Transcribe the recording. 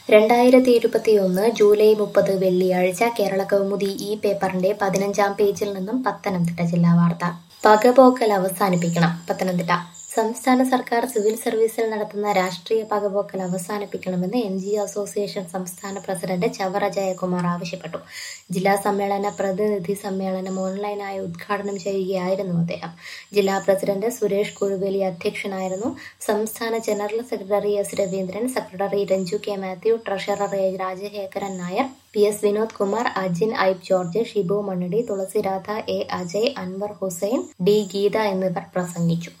രണ്ടായിരത്തി ഇരുപത്തിയൊന്ന് ജൂലൈ മുപ്പത് വെള്ളിയാഴ്ച കേരള കൗമുദി ഈ പേപ്പറിന്റെ പതിനഞ്ചാം പേജിൽ നിന്നും പത്തനംതിട്ട ജില്ലാ വാർത്ത പകപോക്കൽ അവസാനിപ്പിക്കണം പത്തനംതിട്ട സംസ്ഥാന സർക്കാർ സിവിൽ സർവീസിൽ നടത്തുന്ന രാഷ്ട്രീയ പകപോക്കൽ അവസാനിപ്പിക്കണമെന്ന് എൻ ജി അസോസിയേഷൻ സംസ്ഥാന പ്രസിഡന്റ് ചവറ ജയകുമാർ ആവശ്യപ്പെട്ടു ജില്ലാ സമ്മേളന പ്രതിനിധി സമ്മേളനം ഓൺലൈനായി ഉദ്ഘാടനം ചെയ്യുകയായിരുന്നു അദ്ദേഹം ജില്ലാ പ്രസിഡന്റ് സുരേഷ് കുഴുവേലി അധ്യക്ഷനായിരുന്നു സംസ്ഥാന general secretary S Raveendran secretary Ranju K Mathew treasurer A Rajasekharan Nair P S Vinod Kumar Ajin ഐബ് ജോർജ് ഷിബു മണ്ണടി തുളസിരാധ എ അജയ് അൻവർ ഹുസൈൻ ഡി ഗീത എന്നിവർ പ്രസംഗിച്ചു